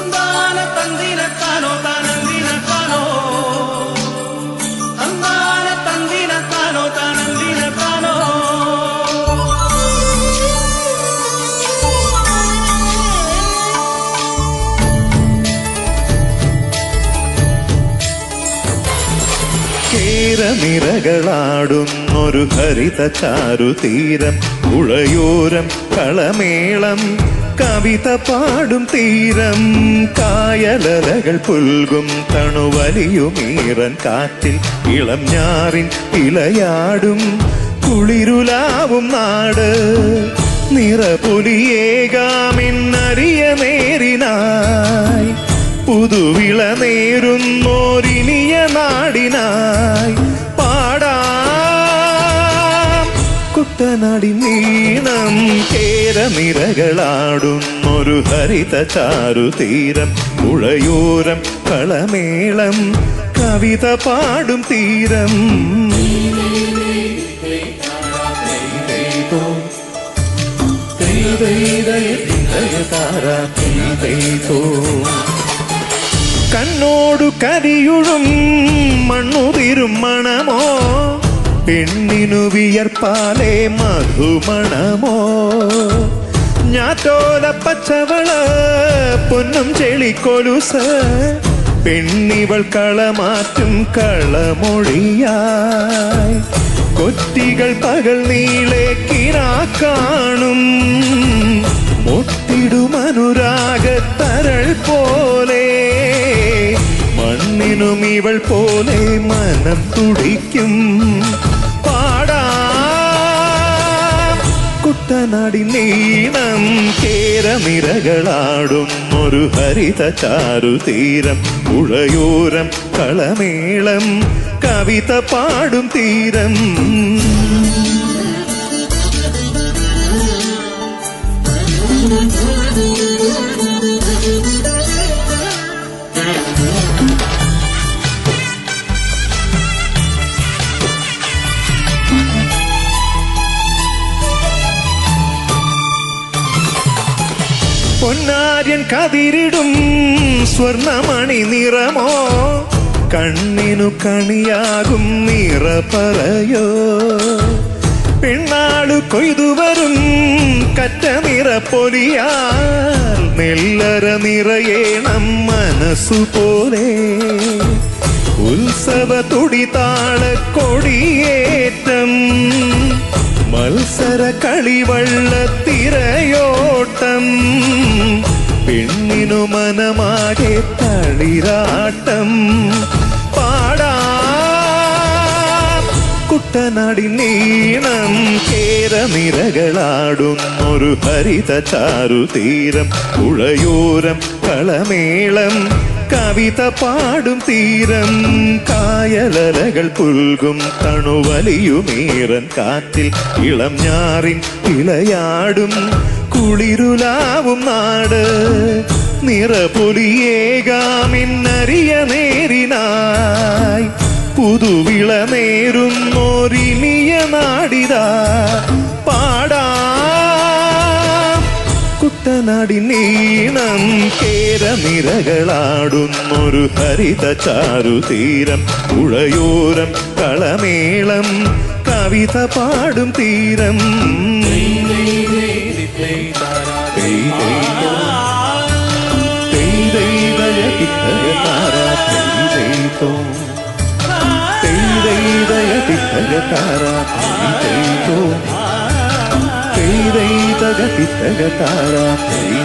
തന്താന തന്തിനത്താനോ താനന്തിനത്താനോ തന്താന തന്തിനത്താനോ താനന്തിനത്താനോ കേരനിരകളാടുന്നൊരു ഹരിത ചാരുതീരം പുഴയോരം കളമേളം കവിത പാടും തീരം കായലലകൾ പുൽകും തണുവലിയുമീറൻ കാറ്റിൽ ഇളം ഞാറിൻ ഇലയാടും കുളിരുലാവും നാട് നിറപുലിയേകാമിന്നറിയ നേരിനായി പുതുവിള നേരുന്നോരിനിയ നാടിനായി പാടാം കുട്ടനാടി നീണം കേരനിരകളാടുന്നൊരു ഹരിത ചാരുതീരം പുഴയോരം കളമേളം കവിത പാടും തീരം കണ്ണോടു കരിയുഴും മണ്ണുതിരും മണമോ പെണ്ണിനു വിയർപ്പാലേ മധുമണമോ ഞാറ്റോല പച്ചവള പൊന്നും ചെളിക്കൊലുസ് പെണ്ണിവൾ കളമാറ്റും കളമൊഴിയായി കൊറ്റികൾ പകൽ നീളെ കിനാ കാണും മുട്ടിടുമനുരാഗത്തരൾ പോലെ മണ്ണിനും ഇവൾ പോലെ മനം തുടിക്കും പാടാ കുട്ടനാടി നീണം കേരനിരകളാടും ഒരു ഹരിത ചാരുതീരം പുഴയോരം കളമേളം കവിത പാടും തീരം പൊന്നാര്യൻ കതിരിടും സ്വർണമണി നിറമോ കണ്ണിനു കണിയാകും നിറ പറയോ പെണ്ണാളു കൊയ്തുവരും കറ്റ നിറ പൊലിയാൽ നെല്ലറ നിറയേണം മനസ്സു പോലെ ഉത്സവ തുടിതാള കൊടിയേറ്റം മത്സര കളിവള്ളത്തിരയോട്ടം പെണ്ണിനു മനമാകെ തളിരാട്ടം പാടാ കുട്ടനാടി നീണം കേരനിരകളാടുന്നൊരു ഹരിത ചാരുതീരം പുഴയോരം കളമേളം കവിത പാടും തീരം കായലലകൾ പുൽകും തണുവലിയുമീറൻ കാറ്റിൽ ഇളം ഞാറിൻ ഇലയാടും കുളിരുലാവും നാട് നിറപൊലിയേകാമിന്നറിയ നേരിനായി പുതുവിള നേരുന്നോരിനിയ നാടിതാ പാടാ കുട്ടനാടി നീണം കേരനിരകളാടുന്നൊരു ഹരിത ചാരുതീരം പുഴയോരം കളമേളം കവിത പാടും തീരം താര